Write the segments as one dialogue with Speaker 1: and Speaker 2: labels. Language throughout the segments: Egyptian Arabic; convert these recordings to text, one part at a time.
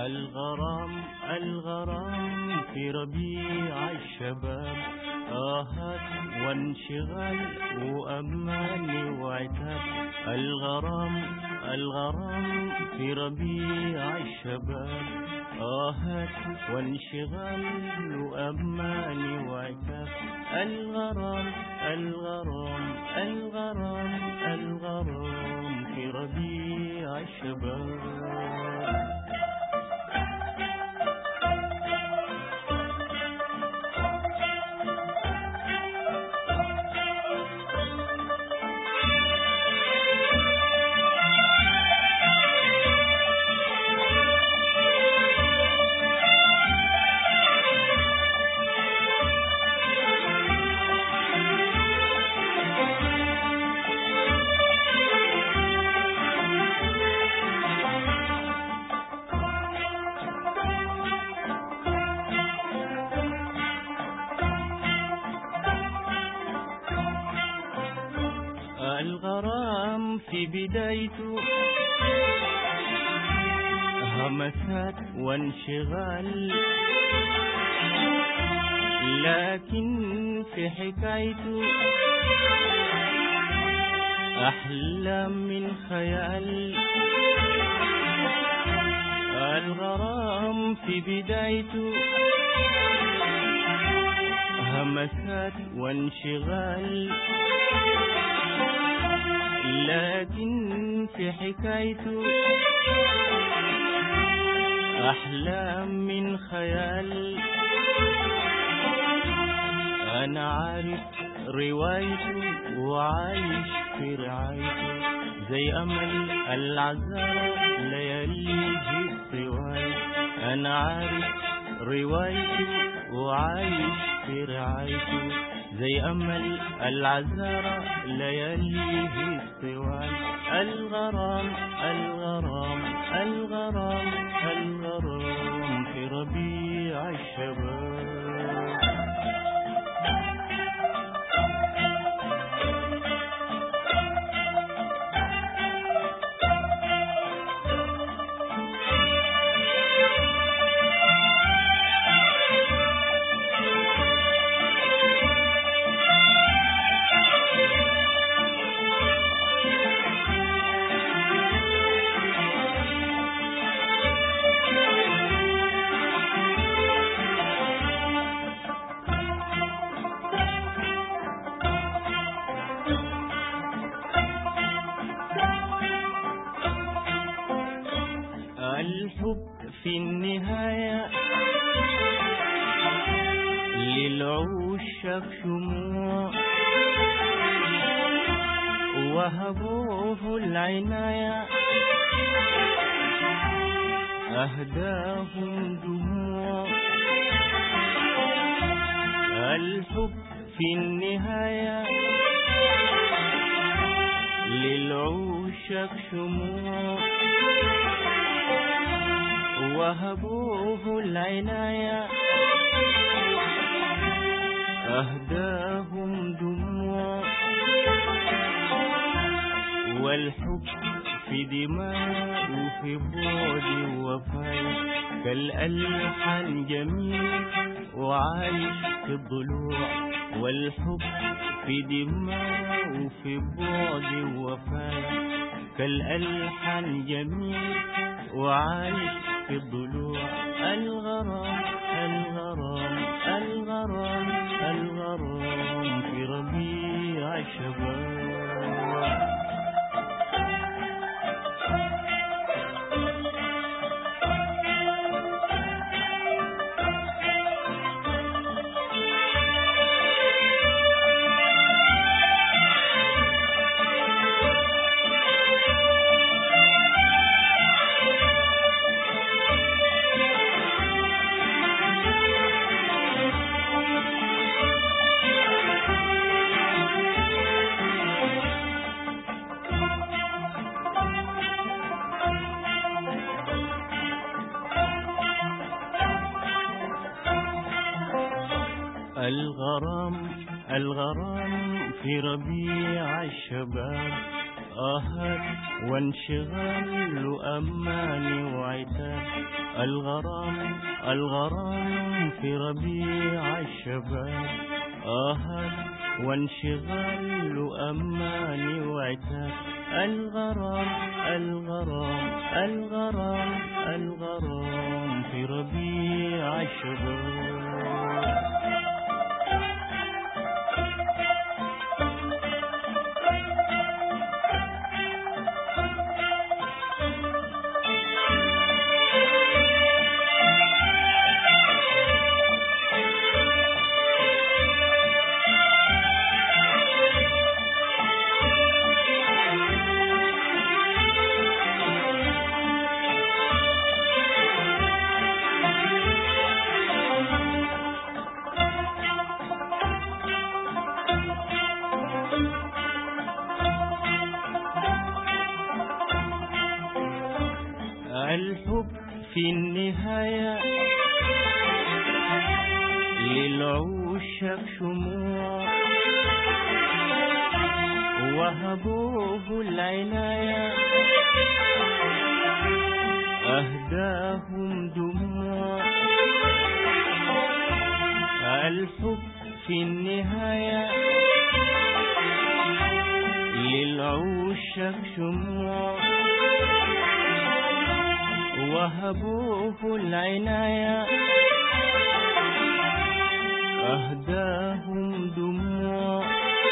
Speaker 1: الغرام الغرام في ربيع الشباب آهات وانشغال وأماني وعتاب الغرام الغرام في ربيع الشباب آهات وانشغال وأماني وعتاب الغرام الغرام الغرام الغرام في ربيع الشباب الغرام في بدايته همسات وانشغال لكن في حكايته أحلام من خيال الغرام في بدايته همسات وانشغال لكن في حكايته أحلام من خيال أنا عارف روايته وعايش في رعايته زي أمل العذارى لياليه السواي أنا عارف روايته وعايش في رعايته زي أمل العذارى لياليه السواي الغرام الغرام الغرام الغرام في ربيع الشباب الحب في النهاية للعشاق شموع وهبوه العناية أهداهم دموع الحب في النهاية للعشاق شموع وهبوه العناية أهداهم دموع والحب في دماء وفي بعد وفاي كالألحان جميل وعايش في الضلوع والحب في دماء وفي بعد وفاي كالألحان جميل وعايش في الضلوع الغرام الغرام الغرام الغرام في ربيع الشباب الغرام الغرام في ربيع الشباب آهات وانشغال وأماني وعتاب الغرام الغرام في ربيع الشباب آهات وانشغال وأماني وعتاب الغرام الغرام الغرام الغرام في ربيع الشباب الحب في النهاية للعشاق شموع وهبوه العناية أهداهم دموع الحب في النهاية للعشاق شموع وهبوه العناية أهداهم دموع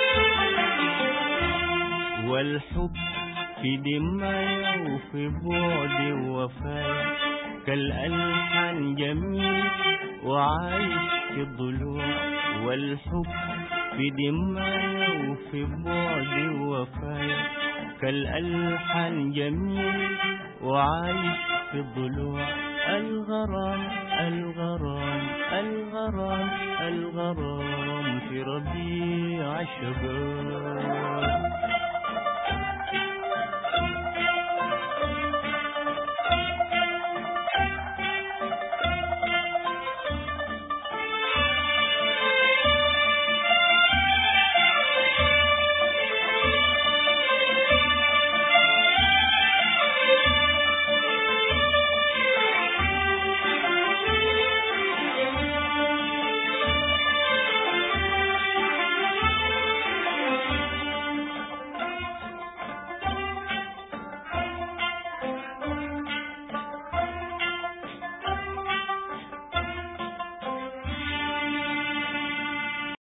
Speaker 1: والحب في دمايا وفي بعد وفايا كالألحان جميل وعايش في الضلوع والحب في دمايا وفي بعد وفايا كالألحان جميل وعايش في الضلوع الغرام الغرام الغرام الغرام في ربيع الشباب